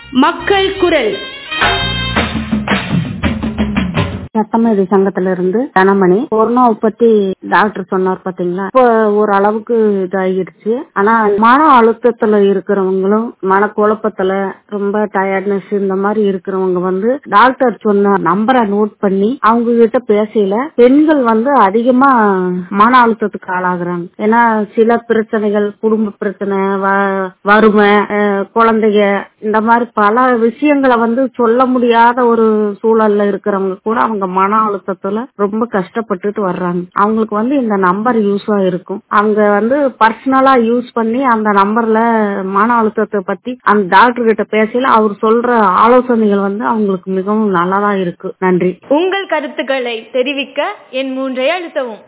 மக்கள் குரல் சட்டமேதை சங்கத்துல இருந்து தனமணி கொரோனாவை பத்தி டாக்டர் சொன்னார் பாத்தீங்களா இப்போ ஒரு அளவுக்கு இதாகிடுச்சு ஆனா மன அழுத்தத்துல இருக்கிறவங்களும் மன குழப்பத்துல ரொம்ப டயர்ட்னஸ் இந்த மாதிரி இருக்கிறவங்க வந்து டாக்டர் சொன்ன நம்பரை நோட் பண்ணி அவங்க கிட்ட பேசல பெண்கள் வந்து அதிகமா மன அழுத்தத்துக்கு ஆளாகுறாங்க ஏன்னா சில பிரச்சனைகள் குடும்ப பிரச்சனை வ- வறுமை அஹ், குழந்தைங்க இந்த மாதிரி பல விஷயங்களை வந்து சொல்ல முடியாத ஒரு சூழல்ல இருக்கிறவங்க கூட அவங்க மன அழுத்தத்துல ரொம்ப கஷ்டப்பட்டுட்டு வர்றாங்க அவங்களுக்கு வந்து இந்த நம்பர் யூஸா இருக்கும் அவங்க வந்து பர்சனலா யூஸ் பண்ணி அந்த நம்பர்ல மன அழுத்தத்தை பத்தி அந்த டாக்டர் கிட்ட பேசல அவர் சொல்ற ஆலோசனைகள் வந்து அவங்களுக்கு மிகவும் நல்லதா இருக்கு நன்றி உங்கள் கருத்துக்களை தெரிவிக்க என் மூன்றை அழுத்தவும்